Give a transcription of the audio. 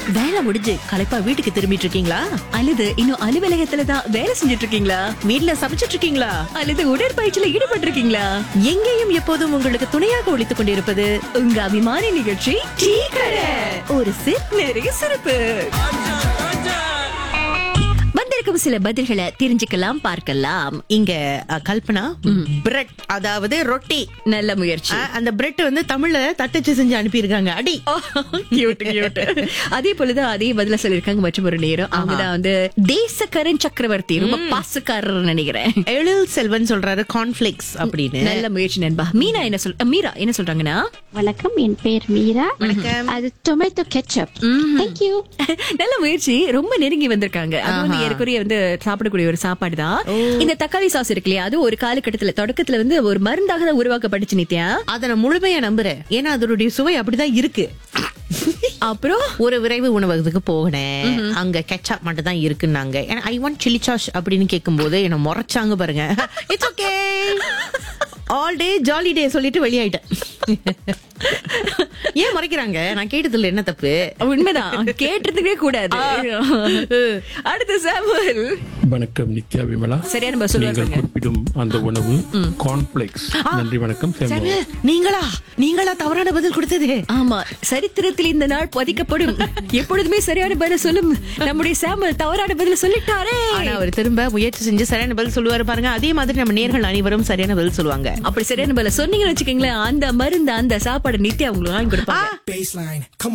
வேலை முடிஞ்சு களைப்பா வீட்டுக்கு திரும்பிட்டு இருக்கீங்களா அல்லது இன்னும் அலுவலகத்துல தான் வேலை செஞ்சுட்டு இருக்கீங்களா வீட்ல சமைச்சிட்டு இருக்கீங்களா அல்லது உடற்பயிற்சியில ஈடுபட்டு இருக்கீங்களா எங்கேயும் எப்போதும் உங்களுக்கு துணையாக ஒழித்துக் கொண்டிருப்பது உங்க அபிமான நிகழ்ச்சி டீ கடை ஒரு சிப் நிறைய சிறப்பு வந்திருக்கும் சில பதில்களை தெரிஞ்சுக்கலாம் பார்க்கலாம் இங்க அ, கல்பனா பிரெட் அதாவது ரொட்டி நல்ல முயற்சி அ, அந்த பிரெட் வந்து தமிழ்ல தட்டச்சு செஞ்சு அனுப்பியிருக்காங்க அடி Cute, cute. அதே போலதான் அதே பதில சொல்லிருக்காங்க மற்றும் ஒரு நேரம் அவங்கதான் வந்து தேசக்கரன் சக்கரவர்த்தி ரொம்ப பாசக்காரர் நினைக்கிறேன் எழில் செல்வன் சொல்றாரு கார்ன்ஃபிளேக்ஸ் அப்படின்னு நல்ல முயற்சி நண்பா மீனா என்ன சொல் அஹ், மீரா என்ன சொல்றாங்கன்னா வணக்கம் என் பேர் மீரா வணக்கம். அது டொமேட்டோ கெச்சப் தேங்க்யூ நல்ல முயற்சி ரொம்ப நெருங்கி வந்திருக்காங்க அது வந்து ஏற்கனவே வந்து சாப்பிடக்கூடிய ஒரு சாப்பாடு தான் இந்த தக்காளி சாஸ் இருக்கு இல்லையா அது ஒரு காலகட்டத்துல தொடக்கத்துல வந்து ஒரு மருந்தாக தான் உருவாக்கப்பட்டுச்சு நித்யா அத நான் முழுமையா நம்புறேன் ஏன்னா அதனுடைய சுவை அப்படிதான் இருக்கு அப்புறம் ஒரு விரைவு உணவகத்துக்கு போனேன் அங்க கெச்சப் மட்டும் தான் இருக்குன்னாங்க ஏன்னா ஐ வாண்ட் சில்லி சாஸ் அப்படின்னு கேட்கும்போது என்ன முறைச்சாங்க பாருங்க it's okay all day jolly day சொல்லிட்டு வெளியாயிட்டேன் ஏன் முறைக்கிறாங்க நான் கேட்டதுல என்ன தப்பு உண்மைதான் கேட்டதுக்கே கூடாது அடுத்து சாமுவல் வணக்கம் நித்யா விமலா சரியா நம்ம சொல்லுவாங்க. நீங்கள் குறிப்பிடும் அந்த உணவு கார்ன்ஃபிளேக்ஸ் நன்றி வணக்கம் சேமு நீங்களா நீங்களா தவறான பதில் கொடுத்தது ஆமா சரித்திரத்தில் இந்த நாள் பதிக்கப்படும் எப்பொழுதுமே சரியான பதில சொல்லும் நம்முடைய சாமுவல் தவறான பதில சொல்லிட்டாரே ஆனா அவர் திரும்ப முயற்சி செஞ்சு சரியான பதில் சொல்லுவாரு பாருங்க அதே மாதிரி நம்ம நேர்கள் அனைவரும் சரியான பதில் சொல்லுவாங்க அப்படி சரியான பதில சொன்னீங்கன்னு வச்சுக்கோங்களேன் அந்த மருந்து அந்த சாப்பாடு நித்யா உங்களுக்கு வாங்கி கொடுப்பாங்க Baseline, come